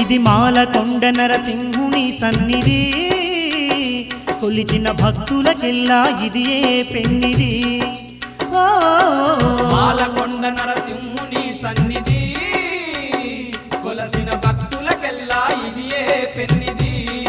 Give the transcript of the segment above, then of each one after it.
ఇది మాలకొండ నరసింహుని సన్నిధి కొలిచిన భక్తులకెల్లా ఇది ఏ పెన్నిది ఓ మాలకొండ నరసింహుని సన్నిధి కొలసిన భక్తులకెల్లా ఇది ఏ పెన్నిది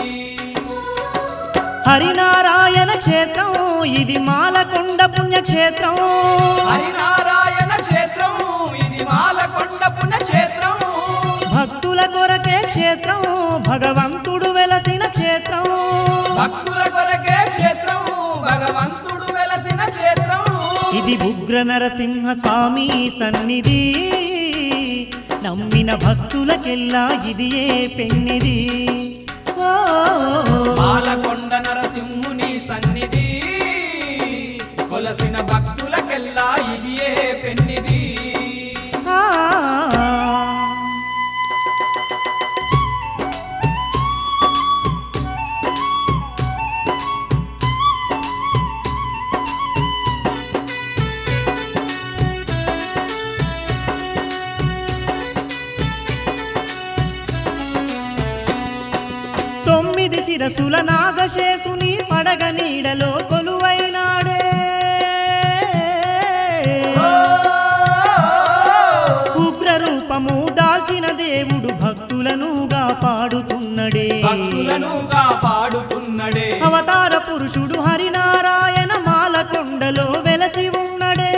హరినారాయణ క్షేత్రం ఇది మాలకొండ పుణ్యక్షేత్రం హరినారాయణ క్షేత్రం ఇది మాలకొండ పుణ్యక్షేత్రం భక్తుల కొరకే క్షేత్రం భగవంతుడు వెలసిన క్షేత్రం భక్తుల కొరకే క్షేత్రం భగవంతుడు వెలసిన క్షేత్రం ఇది ఉగ్ర నరసింహ స్వామి సన్నిధి నమ్మిన భక్తులకెల్లా ఇది ఏ పెన్నిది ఓ మాలకొండ నరసింహుని సన్నిధి కొలసిన భక్తులకెల్లా ఇది ఏ పెన్నిది ఆ. తొమ్మిది శిరసుల నాగశేసుని పడగ నీడలో కొలువైనాడే ఉగ్ర రూపము దాల్చిన దేవుడు భక్తులనుగా పాడుతున్నడే భక్తులను పాడుతున్నడే అవతార పురుషుడు హరినారాయణ మాలకొండలో వెలసి ఉన్నడే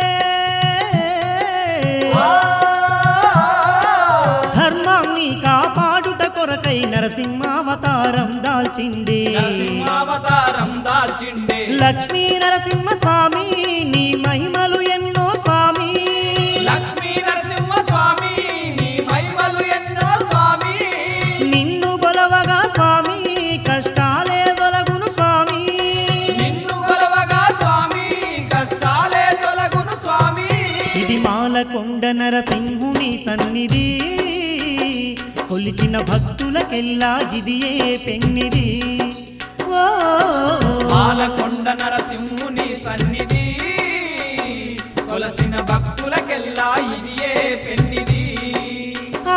ధర్మాన్ని కాపాడుట కొరకై నరసింహావతారం దాల్చిందే నరసింహావతారం దాల్చిండే లక్ష్మీ నరసింహ స్వామి నీ మహిమలు ఎన్నో స్వామి లక్ష్మీ నరసింహ స్వామి నీ మహిమలు ఎన్నో స్వామి నిన్ను గొలవగా స్వామి కష్టాలే తొలగును స్వామి నిన్ను కొలవగా స్వామి కష్టాలే తొలగును స్వామి ఇది మాలకొండ నరసింహుని సన్నిధి కొలిచిన భక్తులకెల్లా ఇది ఏ పెన్నిది ఓ పాలకొండ నరసింహుని సన్నిధి కొలసిన భక్తులకెల్లా ఇది ఏ పెన్నిది ఆ.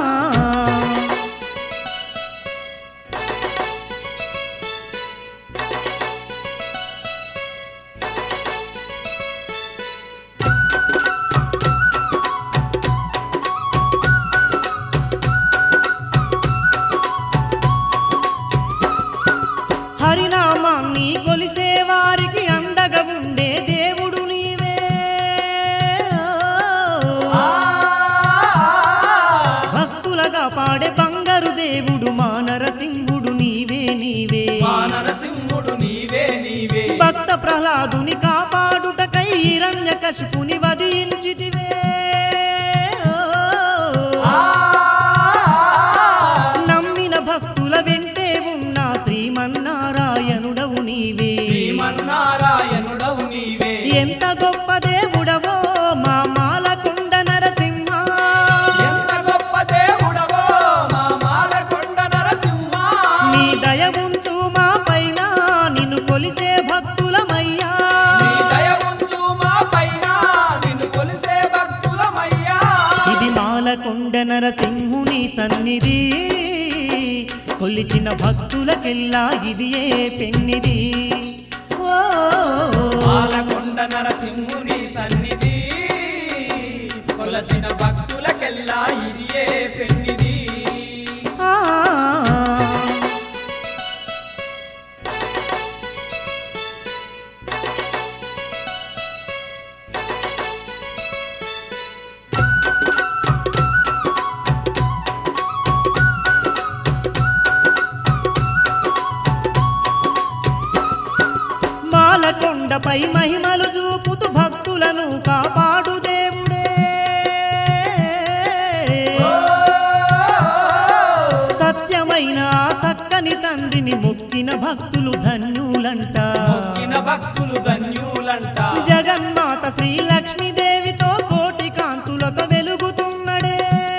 హరినామాన్ని కొలిసే వారికి అండగా ఉండే దేవుడు నీవే భక్తులగా పాడే బంగారు దేవుడు మా నరసింహుడు నీవే నీవే మా నరసింహుడు నీవే నీవే భక్త ప్రహ్లాదుని కాపాడుటకై హిరణ్య కశిపుని వధించితివే నమ్మిన భక్తుల వెంటే ఉన్న శ్రీమన్నారాయణుడవు నీవే శ్రీమన్నారాయణుడవు నీవే ఎంత గొప్ప దేవుడవో మా మాలకొండ నరసింహ ఎంత గొప్ప దేవుడవో మా మాలకొండ నరసింహ నీ దయ ఉంచు మా పైన నిన్ను కొలిసే భక్తులమయ్యా నీ దయ ఉంచు మా పైన నిన్ను కొలిసే భక్తులమయ్యా ఇది మాలకొండ నరసింహుని సన్నిధి కొలిచిన భక్తులకెల్లా ఇది ఏ పెన్నిది ఓ పాలకొండ నరసింహుని సన్నిధి కొలసిన భక్తులకెల్లా ఇది ఏ పెన్నిది ఆ. మాలకొండపై మహిమలు చూపుతూ భక్తులను కాపాడు దేవుడే సత్యమైన ఆ సక్కని తండ్రిని మొక్కిన భక్తులు ధన్యులంట మొక్కిన భక్తులు ధన్యులంట జగన్మాత శ్రీ లక్ష్మీదేవితో కోటి కాంతులతో వెలుగుతున్నడే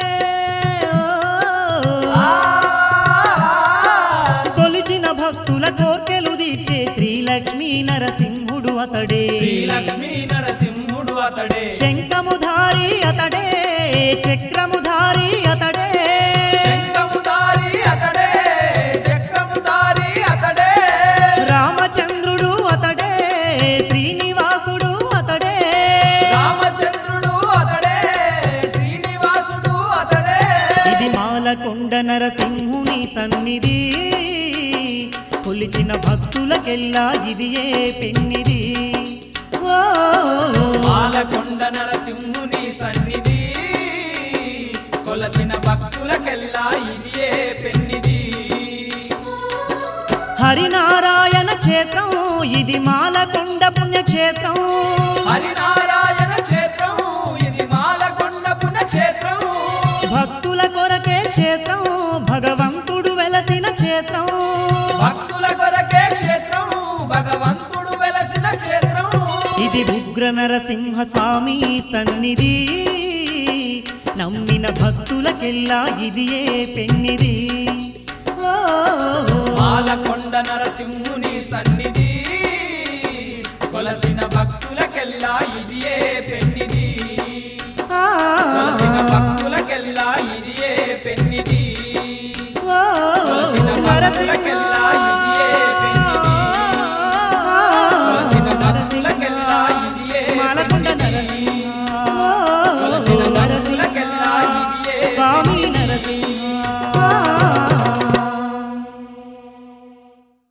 కొలిచిన భక్తుల కోర్కెలు తీర్చే శ్రీలక్ష్మీ నరసింహుడు అతడే శ్రీలక్ష్మీ నరసింహుడు అతడే శంఖముధారి అతడే చక్రముధారి అతడే శంఖము నరసింహుని సన్నిధి కొలిచిన భక్తులకెల్లా ఇది ఏ పెన్నిది ఓ పాలకొండ నరసింహుని సన్నిధి కొలసిన భక్తులకెల్లా ఇది ఏ పెన్నిది హరినారాయణ క్షేత్రం ఇది మాలకొండ పుణ్యక్షేత్రం హరినారాయణ క్షేత్రం ఇది మాలకొండ పుణ్యక్షేత్రం భక్తుల కొరకే క్షేత్రం భగవంతుడు వెలసిన క్షేత్రం భక్తుల కొరకే క్షేత్రం భగవంతుడు వెలసిన క్షేత్రం ఇది ఉగ్ర నరసింహ స్వామి సన్నిధి నమ్మిన భక్తులకెల్లా ఇది ఏ పెన్నిది ఓ పాలకొండ నరసింహుని సన్నిధి కొలసిన భక్తులకెల్లా ఇది ఏ పెన్నిది ఆ, కొలసిన భక్తులకెల్లా ఇది ఏ పెన్నిది ఓ కొలసిన నరసింహ భక్తులకెల్లా